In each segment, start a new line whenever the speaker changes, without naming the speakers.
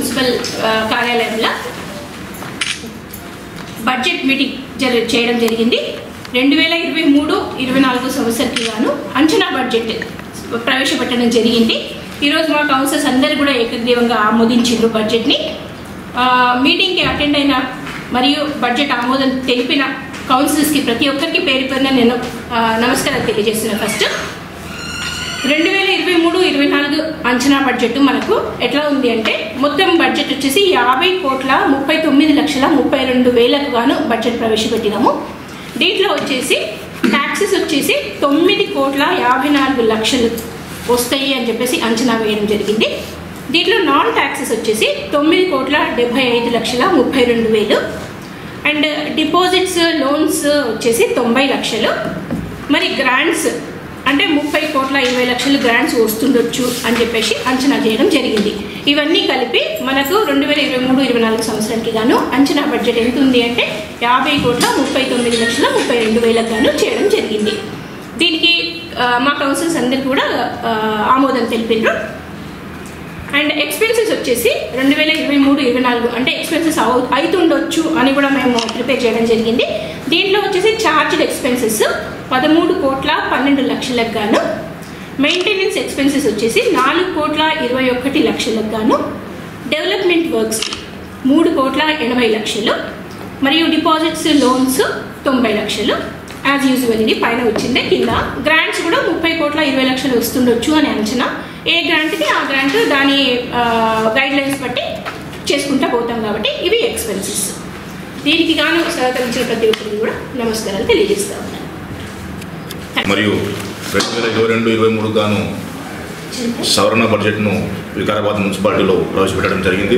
Municipal ఆ, కార్యాలయంలో budget meeting జరి చేయడం జరిగింది రెండు వేల ఇరవై మూడు ఇరవై నాలుగు సంవత్సరానికి గాను అంచనా బడ్జెట్ ప్రవేశపెట్టడం జరిగింది ఈరోజు మా కౌన్సిల్స్ అందరూ కూడా ఏకగ్రీవంగా ఆమోదించారు బడ్జెట్ని ఆ, మీటింగ్కి అటెండ్ అయిన మరియు బడ్జెట్ ఆమోదం తెలిపిన కౌన్సిల్స్కి ప్రతి ఒక్కరికి పేరు పేరున నేను ఆ, నమస్కారాలు తెలియజేస్తున్నాను ఫస్ట్ రెండు వేల ఇరవై మూడు ఇరవై నాలుగు అంచనా బడ్జెట్ మనకు ఎట్లా ఉంది అంటే మొత్తం బడ్జెట్ వచ్చేసి యాభై కోట్ల ముప్పై తొమ్మిది లక్షల ముప్పై రెండు వేలకు గాను బడ్జెట్ ప్రవేశపెట్టినాము దీంట్లో వచ్చేసి ట్యాక్సెస్ వచ్చేసి తొమ్మిది కోట్ల యాభై నాలుగు లక్షలు వస్తాయి అని చెప్పేసి అంచనా వేయడం జరిగింది దీంట్లో నాన్ ట్యాక్సెస్ వచ్చేసి తొమ్మిది కోట్ల డెబ్బై ఐదు లక్షల ముప్పై రెండు వేలు అండ్ డిపాజిట్స్ లోన్స్ వచ్చేసి తొంభై లక్షలు మరి గ్రాంట్స్ అంటే ముప్పై కోట్ల ఇరవై లక్షలు గ్రాంట్స్ వస్తుండొచ్చు అని చెప్పేసి అంచనా చేయడం జరిగింది ఇవన్నీ కలిపి మనకు రెండు వేల ఇరవై మూడు ఇరవై నాలుగు సంవత్సరానికి గాను అంచనా బడ్జెట్ ఎంత ఉంది అంటే యాభై కోట్ల ముప్పై తొమ్మిది లక్షల ముప్పై రెండు వేలకు గాను చేయడం జరిగింది దీనికి ఆ, మా కౌన్సిల్స్ అందరు కూడా ఆ, ఆమోదం తెలిపిండ్రు అండ్ ఎక్స్పెన్సెస్ వచ్చేసి రెండు వేల ఇరవై మూడు ఇరవై నాలుగు అంటే ఎక్స్పెన్సెస్ అవు అవుతుండొచ్చు అని కూడా మేము ప్రిపేర్ చేయడం జరిగింది దీంట్లో వచ్చేసి ఛార్జ్డ్ ఎక్స్పెన్సెస్ పదమూడు కోట్ల పన్నెండు లక్షలకు గాను మెయింటెనెన్స్ ఎక్స్పెన్సెస్ వచ్చేసి నాలుగు కోట్ల ఇరవై ఒకటి లక్షలకు గాను డెవలప్మెంట్ వర్క్స్ మూడు కోట్ల ఎనభై లక్షలు మరియు డిపాజిట్స్ లోన్స్ తొంభై లక్షలు యాజ్ యూజువల్ ఇది పైన వచ్చిందే కింద గ్రాంట్స్ కూడా ముప్పై కోట్ల ఇరవై లక్షలు వస్తుండొచ్చు అని అంచనా ఏ గ్రాంట్కి ఆ గ్రాంట్ దాని గైడ్ లైన్స్ బట్టి చేసుకుంటా పోతాం కాబట్టి ఇవి ఎక్స్పెన్సెస్ దీనికి గాను సహకరించిన ప్రతి ఒక్కరికి కూడా నమస్కారాలు తెలియజేస్తా ఉన్నాను
మరియు రెండు వేల ఇరవై రెండు ఇరవై మూడు గాను సవరణ బడ్జెట్ను వికారాబాద్ మున్సిపాలిటీలో ప్రవేశపెట్టడం జరిగింది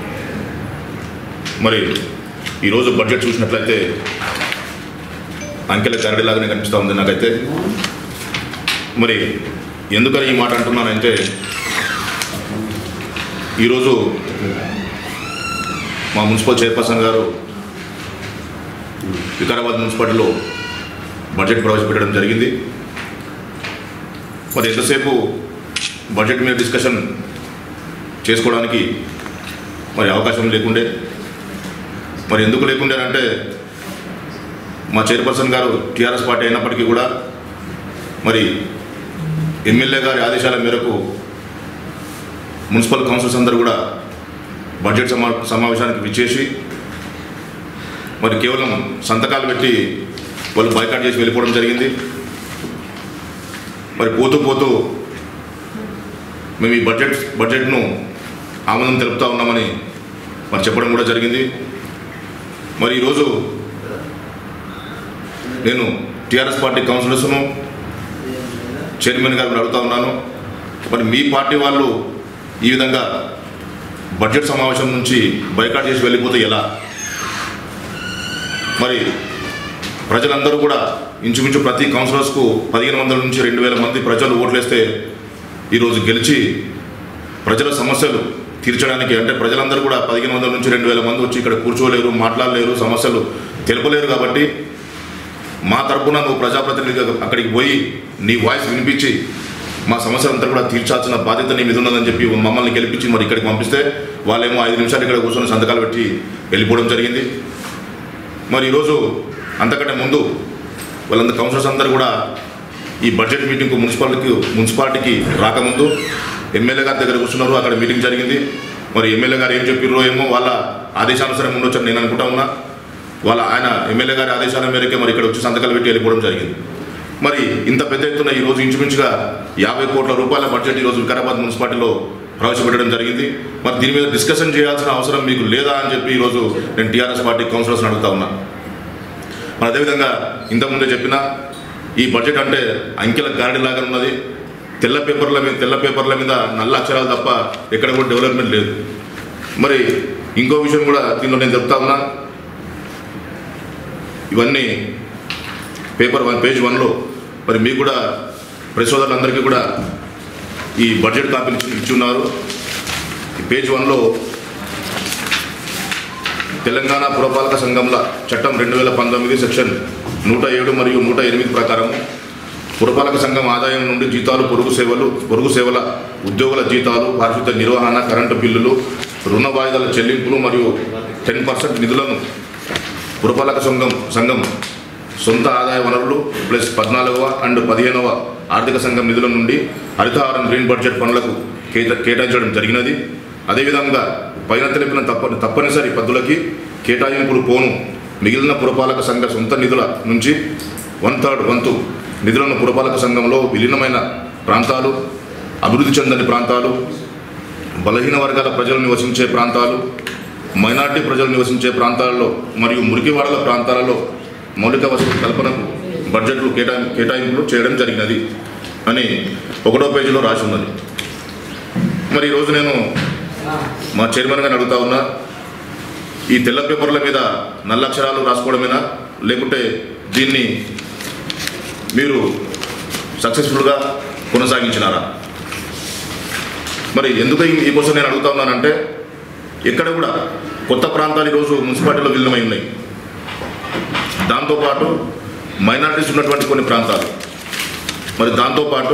మరి ఈరోజు బడ్జెట్ చూసినట్లయితే అంకెల కరడిలాగానే కనిపిస్తూ ఉంది నాకైతే మరి ఎందుకని ఈ మాట అంటున్నానంటే ఈరోజు మా మున్సిపల్ చైర్పర్సన్ గారు వికారాబాద్ మున్సిపాలిటీలో బడ్జెట్ ప్రవేశపెట్టడం జరిగింది మరి ఎంతసేపు బడ్జెట్ మీద డిస్కషన్ చేసుకోవడానికి మరి అవకాశం లేకుండే మరి ఎందుకు లేకుండే అంటే మా చైర్పర్సన్ గారు టీఆర్ఎస్ పార్టీ అయినప్పటికీ కూడా మరి ఎమ్మెల్యే గారి ఆదేశాల మేరకు మున్సిపల్ కౌన్సిల్స్ అందరూ కూడా బడ్జెట్ సమా సమావేశానికి విచ్చేసి మరి కేవలం సంతకాలు పెట్టి వాళ్ళు బైకాట్ చేసి వెళ్ళిపోవడం జరిగింది మరి పోతూ పోతూ మేము ఈ బడ్జెట్ బడ్జెట్ను ఆమోదం తెలుపుతా ఉన్నామని మరి చెప్పడం కూడా జరిగింది మరి ఈరోజు నేను టీఆర్ఎస్ పార్టీ కౌన్సిలర్స్ను చైర్మన్ గారిని అడుగుతా ఉన్నాను మరి మీ పార్టీ వాళ్ళు ఈ విధంగా బడ్జెట్ సమావేశం నుంచి బైకాట్ చేసి వెళ్ళిపోతే ఎలా మరి ప్రజలందరూ కూడా ఇంచుమించు ప్రతి కౌన్సిలర్స్కు పదిహేను వందల నుంచి రెండు వేల మంది ప్రజలు ఓట్లేస్తే ఈరోజు గెలిచి ప్రజల సమస్యలు తీర్చడానికి అంటే ప్రజలందరూ కూడా పదిహేను వందల నుంచి రెండు వేల మంది వచ్చి ఇక్కడ కూర్చోలేరు మాట్లాడలేరు సమస్యలు తెలుపలేరు కాబట్టి మా తరపున నువ్వు ప్రజాప్రతినిధిగా అక్కడికి పోయి నీ వాయిస్ వినిపించి మా సమస్యలంతా కూడా తీర్చాల్సిన బాధ్యత నీ మీద ఉన్నదని చెప్పి మమ్మల్ని గెలిపించి మరి ఇక్కడికి పంపిస్తే వాళ్ళేమో ఐదు నిమిషాలు ఇక్కడ కూర్చొని సంతకాలు పెట్టి వెళ్ళిపోవడం జరిగింది మరి ఈరోజు అంతకంటే ముందు వాళ్ళందరూ కౌన్సిలర్స్ అందరూ కూడా ఈ బడ్జెట్ మీటింగ్కు మున్సిపాలిటీకి మున్సిపాలిటీకి రాకముందు ఎమ్మెల్యే గారి దగ్గర కూర్చున్నారు అక్కడ మీటింగ్ జరిగింది మరి ఎమ్మెల్యే గారు ఏం చెప్పిర్రో ఏమో వాళ్ళ ఆదేశానుసారం ఉండొచ్చని నేను అనుకుంటా ఉన్నా వాళ్ళ ఆయన ఎమ్మెల్యే గారి ఆదేశాల మేరకే మరి ఇక్కడ వచ్చి సంతకాలు పెట్టి వెళ్ళిపోవడం జరిగింది మరి ఇంత పెద్ద ఎత్తున ఈ రోజు ఇంచుమించుగా యాభై కోట్ల రూపాయల బడ్జెట్ ఈరోజు వికారాబాద్ మున్సిపాలిటీలో ప్రవేశపెట్టడం జరిగింది మరి దీని మీద డిస్కషన్ చేయాల్సిన అవసరం మీకు లేదా అని చెప్పి ఈరోజు నేను టీఆర్ఎస్ పార్టీ కౌన్సిలర్స్ని అడుగుతా ఉన్నా మరి అదేవిధంగా ఇంతకుముందే చెప్పిన ఈ బడ్జెట్ అంటే అంకెల గారడి లాగా ఉన్నది తెల్ల పేపర్ల మీద తెల్ల పేపర్ల మీద నల్ల అక్షరాలు తప్ప ఎక్కడ కూడా డెవలప్మెంట్ లేదు మరి ఇంకో విషయం కూడా దీనిలో నేను చెప్తా ఉన్నా ఇవన్నీ పేపర్ వన్ పేజ్ వన్లో మరి మీకు కూడా ప్రెస్ సోదరులందరికీ కూడా ఈ బడ్జెట్ కాపీలు ఇచ్చి- ఇచ్చున్నారు ఈ పేజ్ వన్లో తెలంగాణ పురపాలక సంఘంల చట్టం రెండు వేల పంతొమ్మిది సెక్షన్ నూట ఏడు మరియు నూట ఎనిమిది ప్రకారం పురపాలక సంఘం ఆదాయం నుండి జీతాలు పొరుగు సేవలు పొరుగు సేవల ఉద్యోగుల జీతాలు పారిశుద్ధ నిర్వహణ కరెంటు బిల్లులు రుణ వాయిదాల చెల్లింపులు మరియు టెన్ పర్సెంట్ నిధులను పురపాలక సంఘం సంఘం సొంత ఆదాయ వనరులు ప్లస్ పద్నాలుగవ అండ్ పదిహేనవ ఆర్థిక సంఘం నిధుల నుండి హరితహారం గ్రీన్ బడ్జెట్ పనులకు కేటా కేటాయించడం జరిగినది అదేవిధంగా పైన తెలిపిన తప్ప తప్పనిసరి పద్ధతులకి కేటాయింపులు పోను మిగిలిన పురపాలక సంఘ సొంత నిధుల నుంచి వన్ థర్డ్ వంతు నిధులను పురపాలక సంఘంలో విలీనమైన ప్రాంతాలు అభివృద్ధి చెందని ప్రాంతాలు బలహీన వర్గాల ప్రజలు నివసించే ప్రాంతాలు మైనార్టీ ప్రజలు నివసించే ప్రాంతాలలో మరియు మురికివాడల ప్రాంతాలలో మౌలిక వసతుల కల్పనకు బడ్జెట్లు కేటాయి కేటాయింపులు చేయడం జరిగినది అని ఒకటో పేజీలో రాసి ఉన్నది మరి ఈరోజు నేను మా చైర్మన్ గారిని అడుగుతా ఉన్నా ఈ తెల్ల పేపర్ల మీద నల్ల అక్షరాలు రాసుకోవడమేనా లేకుంటే దీన్ని మీరు సక్సెస్ఫుల్గా కొనసాగించినారా మరి ఎందుకు ఈ- ఈ క్వశ్చన్ నేను అడుగుతా ఉన్నానంటే ఎక్కడ కూడా కొత్త ప్రాంతాలు ఈరోజు మున్సిపాలిటీలో విలీనమై ఉన్నాయి దాంతోపాటు మైనారిటీస్ ఉన్నటువంటి కొన్ని ప్రాంతాలు మరి దాంతోపాటు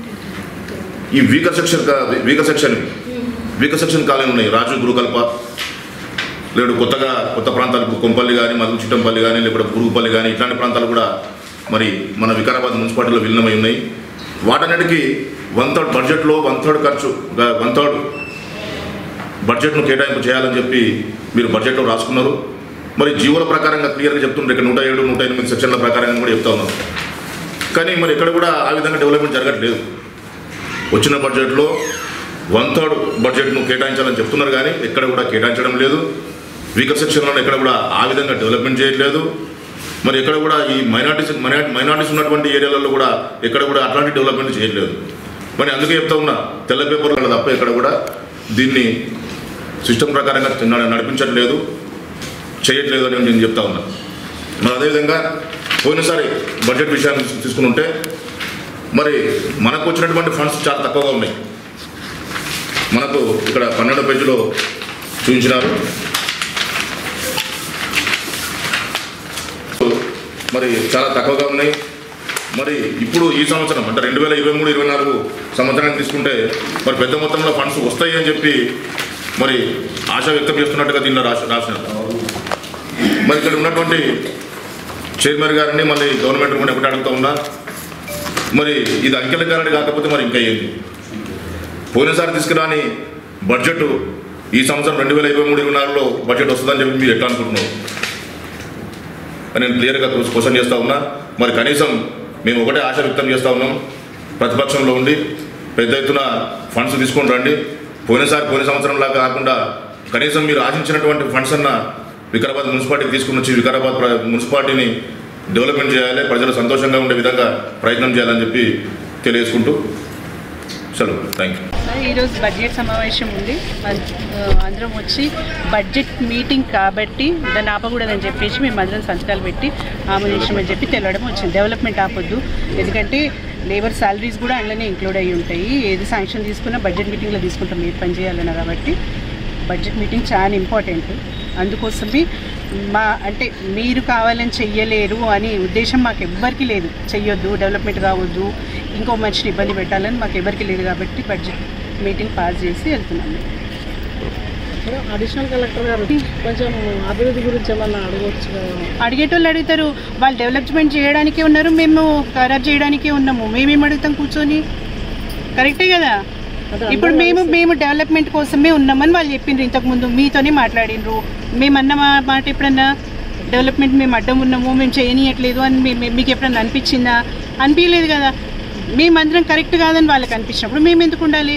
ఈ వీకర్ సెక్షన్ కా- weaker section weaker section colony ఉన్నాయి రాజు గురుకల్ప లేడు కొత్తగా కొత్త ప్రాంతాలు ఇప్పుడు కొంపల్లి కానీ మధు చిట్టంపల్లి కానీ లేకపోతే గురుగుపల్లి కానీ ఇట్లాంటి ప్రాంతాలు కూడా మరి మన వికారాబాద్ మున్సిపాలిటీలో విలీనమై ఉన్నాయి వాటన్నిటికీ వన్ థర్డ్ బడ్జెట్లో వన్ థర్డ్ ఖర్చు వన్ థర్డ్ బడ్జెట్ను కేటాయింపు చేయాలని చెప్పి మీరు బడ్జెట్లో రాసుకున్నారు మరి జీవోల ప్రకారంగా క్లియర్గా చెప్తుండ్రు ఇక్కడ నూట ఏడు నూట ఎనిమిది సెక్షన్ల ప్రకారంగా కూడా చెప్తా ఉన్నారు కానీ మరి ఇక్కడ కూడా ఆ విధంగా డెవలప్మెంట్ జరగట్లేదు వచ్చిన బడ్జెట్లో వన్ థర్డ్ బడ్జెట్ను కేటాయించాలని చెప్తున్నారు కానీ ఎక్కడ కూడా కేటాయించడం లేదు వీకర్ సెక్షన్లో ఎక్కడ కూడా ఆ విధంగా డెవలప్మెంట్ చేయట్లేదు మరి ఎక్కడ కూడా ఈ మైనార్టీస్ మైనార్టీస్ ఉన్నటువంటి ఏరియాలలో కూడా ఎక్కడ కూడా అట్లాంటి డెవలప్మెంట్ చేయట్లేదు మరి అందుకే చెప్తా ఉన్నా తెల్ల పేపర్లు తప్ప ఎక్కడ కూడా దీన్ని సిస్టమ్ ప్రకారంగా నడ- నడిపించట్లేదు చేయట్లేదు అని నేను చెప్తా ఉన్నా మరి అదేవిధంగా పోయినసారి బడ్జెట్ విషయాన్ని తీసుకుని ఉంటే మరి మనకు వచ్చినటువంటి ఫండ్స్ చాలా తక్కువగా ఉన్నాయి మనకు ఇక్కడ పన్నెండో పేజీలో చూపించినారు మరి చాలా తక్కువగా ఉన్నాయి మరి ఇప్పుడు ఈ సంవత్సరం అంటే రెండు వేల ఇరవై మూడు ఇరవై నాలుగు సంవత్సరానికి తీసుకుంటే మరి పెద్ద మొత్తంలో ఫండ్స్ వస్తాయి అని చెప్పి మరి ఆశ వ్యక్తం చేస్తున్నట్టుగా దీనిలో రాసి రాసినారు మరి ఇక్కడ ఉన్నటువంటి చైర్మన్ గారిని మళ్ళీ గవర్నమెంట్ కూడా ఒకటి అడుగుతా ఉన్నా మరి ఇది అంకెల కారణి కాకపోతే మరి ఇంకా ఏంటి పోయినసారి తీసుకురాని బడ్జెట్ ఈ సంవత్సరం రెండు వేల ఇరవై మూడు ఇరవై నాలుగులో బడ్జెట్ వస్తుందని చెప్పి మీరు ఎట్లా అనుకుంటున్నారు అని నేను క్లియర్గా క్వశ్చన్ చేస్తా ఉన్నా మరి కనీసం మేము ఒకటే ఆశ వ్యక్తం చేస్తా ఉన్నాం ప్రతిపక్షంలో ఉండి పెద్ద ఎత్తున ఫండ్స్ తీసుకొని రండి పోయినసారి పోయిన సంవత్సరంలా కాకుండా కనీసం మీరు ఆశించినటువంటి ఫండ్స్ అన్న వికారాబాద్ మున్సిపాలిటీకి తీసుకుని వచ్చి వికారాబాద్ ప్ర- మున్సిపాలిటీని డెవలప్మెంట్ చేయాలి ప్రజలు సంతోషంగా ఉండే విధంగా ప్రయత్నం చేయాలని చెప్పి తెలియజేసుకుంటూ సెలవు థ్యాంక్ యూ
ఈరోజు బడ్జెట్ సమావేశం ఉంది అం- ఆ, అందరం వచ్చి బడ్జెట్ మీటింగ్ కాబట్టి దాన్ని ఆపకూడదని చెప్పేసి మేము అందరం సంతకాలు పెట్టి ఆమోదించమని చెప్పి తెలవడం వచ్చింది డెవలప్మెంట్ ఆపొద్దు ఎందుకంటే లేబర్ సాలరీస్ కూడా అందులోనే ఇంక్లూడ్ అయ్యి ఉంటాయి ఏది శాంక్షన్ తీసుకున్నా బడ్జెట్ మీటింగ్లో తీసుకుంటాం ఏది పని చేయాలన్నా కాబట్టి బడ్జెట్ మీటింగ్ చాలా ఇంపార్టెంట్ అందుకోసమే మా అంటే మీరు కావాలని చెయ్యలేరు అనే ఉద్దేశం మాకు ఎవ్వరికీ లేదు చెయ్యొద్దు డెవలప్మెంట్ కావద్దు ఇంకో మనిషిని ఇబ్బంది పెట్టాలని మాకు ఎవరికి లేదు కాబట్టి బడ్జెట్ మీటింగ్ పాస్ చేసి వెళ్తున్నాం మేము.
మేడం అడిషనల్ కలెక్టర్ గారు కొంచెం అభివృద్ధి గురించి ఏమన్నా అడగవచ్చు కదా
అడిగేటోళ్ళు అడుగుతారు వాళ్ళు డెవలప్మెంట్ చేయడానికే ఉన్నారు మేము ఖరాబ్ చేయడానికే ఉన్నాము మేమేం అడుగుతాం కూర్చొని కరెక్టే కదా ఇప్పుడు మేము మేము డెవలప్మెంట్ కోసమే ఉన్నామని వాళ్ళు చెప్పిండ్రు ఇంతకుముందు మీతోనే మాట్లాడిండ్రు మేము అన్న మా- మాట ఎప్పుడన్నా డెవలప్మెంట్ మేము అడ్డం ఉన్నాము మేము చేయనీయట్లేదు అని మీ- మీ- మీకు ఎప్పుడన్నా అనిపించిందా అనిపించలేదు కదా మేమందరం కరెక్ట్ కాదని వాళ్ళకి అనిపించినప్పుడు మేము ఎందుకు ఉండాలి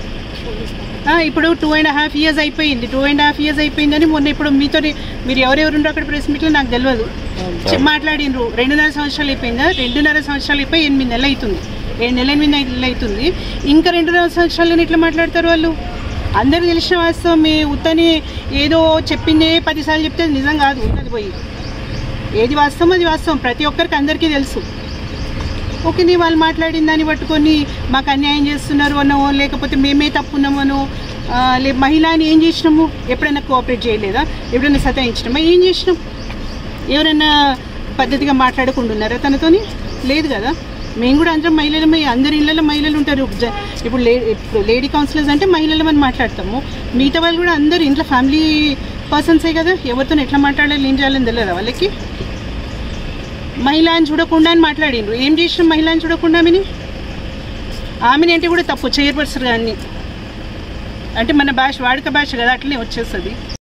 ఆ, ఇప్పుడు టూ అండ్ హాఫ్ ఇయర్స్ అయిపోయింది టూ అండ్ హాఫ్ ఇయర్స్ అయిపోయిందని మొన్న ఇప్పుడు మీతో మీరు ఎవరెవరు ఉండరు అక్కడ ప్రెస్ మీట్లో నాకు తెలియదు చె- మాట్లాడినరు రెండున్నర సంవత్సరాలు అయిపోయిందా రెండున్నర సంవత్సరాలు అయిపోయి ఎనిమిది నెలలు అవుతుంది ఏడు నెలల ఎనిమిది నెలలు అవుతుంది ఇంకా రెండున్నర సంవత్సరాలు ఎట్లా మాట్లాడతారు వాళ్ళు అందరూ తెలిసిన వాస్తవం మీ ఉత్తని ఏదో చెప్పిందే పదిసార్లు చెప్తే అది నిజం కాదు ఉన్నది పోయి ఏది వాస్తవం అది వాస్తవం ప్రతి ఒక్కరికి అందరికీ తెలుసు ఓకే నీ వాళ్ళు మాట్లాడిన దాన్ని పట్టుకొని మాకు అన్యాయం చేస్తున్నారు అనో లేకపోతే మేమే తప్పున్నామనో ఆ, లే మహిళ అని ఏం చేసినాము ఎప్పుడైనా కోఆపరేట్ చేయలేదా ఎప్పుడైనా సతాయించినామా ఏం చేసినాం ఎవరైనా పద్ధతిగా మాట్లాడకుండా ఉన్నారా తనతోని లేదు కదా మేము కూడా అందరం మహిళలమే అందరి ఇళ్ళలో మహిళలు ఉంటారు జ- ఇప్పుడు లే ఇప్పుడు లేడీ కౌన్సిలర్స్ అంటే మహిళలమని మాట్లాడతాము మిగతా వాళ్ళు కూడా అందరు ఇంట్లో ఫ్యామిలీ పర్సన్సే కదా ఎవరితో ఎట్లా మాట్లాడాలి ఏం చేయాలని తెలియదా వాళ్ళకి మహిళ అని చూడకుండా అని మాట్లాడిండ్రు ఏం చేసినాం మహిళ అని చూడకుండా ఆమెని ఆమెని అంటే కూడా తప్పు చైర్పర్సన్ కానీ అంటే మన భాష వాడుక భాష కదా అట్లనే వచ్చేస్తుంది